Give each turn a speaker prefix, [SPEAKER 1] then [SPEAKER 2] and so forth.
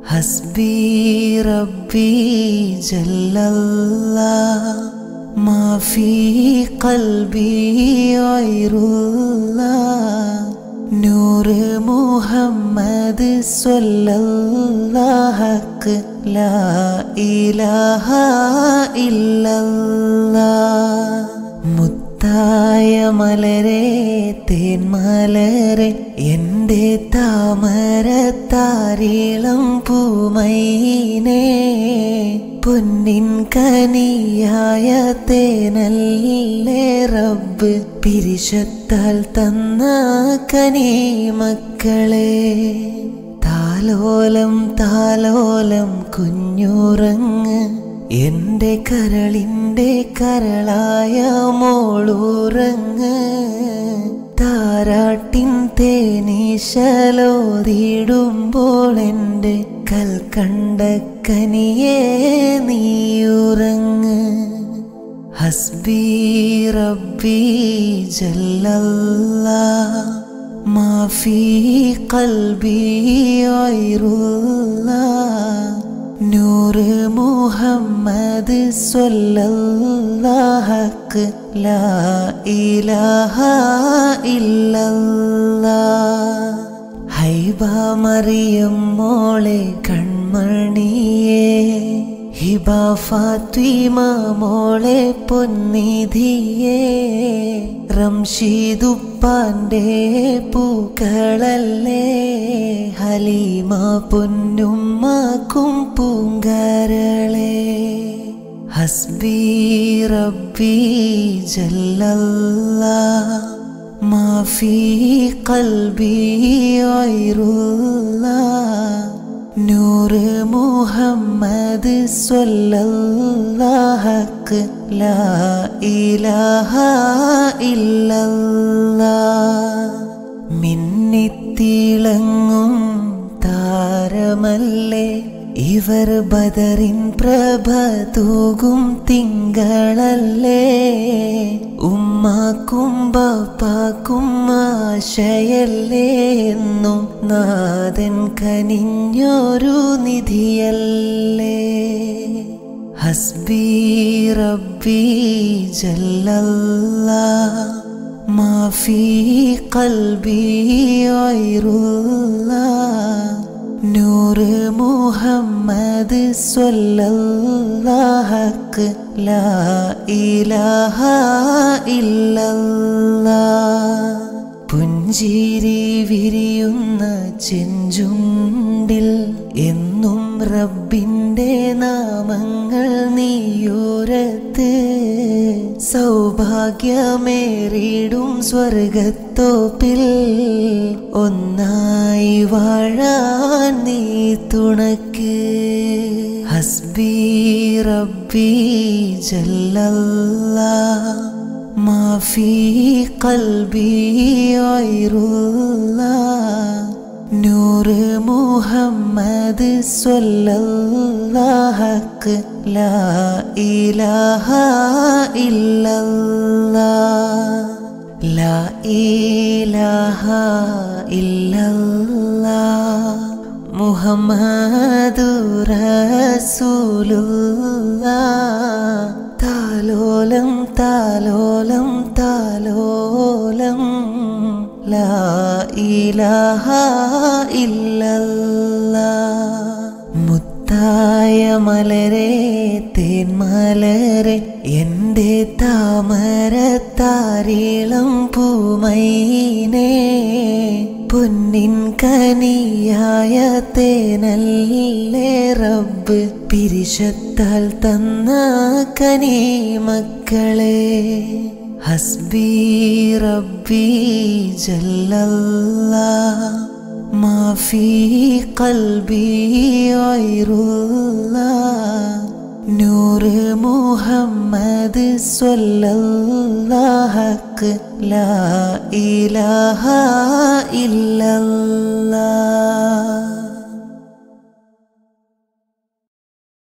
[SPEAKER 1] حسبي ربي جل الله ما في قلبي غير الله نور محمد صلى الله حق لا إله إلا الله മുത്തായ മലരെ തേന്മലരെ എൻ്റെ താമരത്താരീളം പൂമൈനേ പൊന്നിൻ കനിയായ തേനല്ലേ റബ്ബ് പിരിശത്താൽ തന്ന കനി മക്കളെ താലോലം താലോലം കുഞ്ഞുറങ്ങ് എന്റെ കരളിന്റെ കരളായ മോളുറങ്ങ് താരാട്ടിൻ തേനീശലോതിടുമ്പോൾ എൻ്റെ കൽക്കണ്ട കനിയെ നീയുറങ്ങ് ഹസ്ബി റബ്ബി ജല്ലല്ലാ മാഫി കൽബി നൂർ മുഹമ്മദ് സ്വല്ലല്ലാഹ് ലാ ഇലാഹ ഇല്ലല്ലാഹ് ഹൈബ മറിയം മോളെ കൺമണിയേ ഹിബ ഫാത്തിമ മോളെ പൊന്നിധിയേ റംഷീദുപ്പാന്റെ പൂക്കളല്ലേ ഹലീമ പൊന്നുമ്മക്കും പൂങ്കരളെ ഹസ്ബി റബ്ബി ജല്ലല്ലാ മാഫി കൽബി ഗൈറുല്ലാഹ് നൂർ മുഹമ്മദ് സ്വല്ലല്ലാഹ് ലാ ഇലാഹ ഇല്ലല്ലാഹ് മിന്നിത്തിളങ്ങും താരമല്ലേ ഇവർ ബദറിൻ പ്രഭ തൂകും തിങ്കളല്ലേ ഉമ്മാക്കും ബാപ്പാക്കും ആശയല്ലേ എന്നും നാഥൻ കനിഞ്ഞൊരു നിധിയല്ലേ ഹസ്ബി റബ്ബി ജല്ലല്ലാ മാഫി കൽബി ഗൈറുല്ലാഹ് നൂർ മുഹമ്മദ് സ്വല്ലല്ലാഹ് ലാ ഇലാഹ ഇല്ലല്ലാഹ് പുഞ്ചിരി വിരിയുന്ന ചെഞ്ചുണ്ടിൽ എന്നും റബ്ബിൻ്റെ നാമങ്ങൾ നീയോരത്ത് സൗഭാഗ്യമേറിടും സ്വർഗത്തോപ്പിൽ ഒന്നായി വാഴാൻ നീ തുണക്ക് ഹസ്ബി റബ്ബി ജല്ലല്ലാ മാഫി കൽബി ഗൈറുല്ലാഹ് നൂർ മുഹമ്മദ് സ്വല്ലല്ലാഹ് ലാ ഇലാഹ ഇല്ലല്ലാഹ് ലാ ഇലാഹ ഇല്ലല്ലാഹ് മുഹമ്മദു റസൂലുള്ളാഹ് താലോലം താലോലം താലോലം ലാ ഇലാഹ ഇല്ലല്ലാഹ് മുത്തായ മലരെ തേന്മലരെ എൻ്റെ താമരത്താരീളം പൂമൈനേ പൊന്നിൻ കനിയായ തേനല്ലേ റബ്ബ് പിരിശത്താൽ തന്ന കനി മക്കളെ ഹസ്ബി റബ്ബി ജല്ലല്ലാ മാഫി കൽബി ഗൈറുല്ലാഹ് നൂർ മുഹമ്മദ് സ്വല്ലല്ലാഹ് ലാ ഇലാഹ ഇല്ലല്ലാഹ്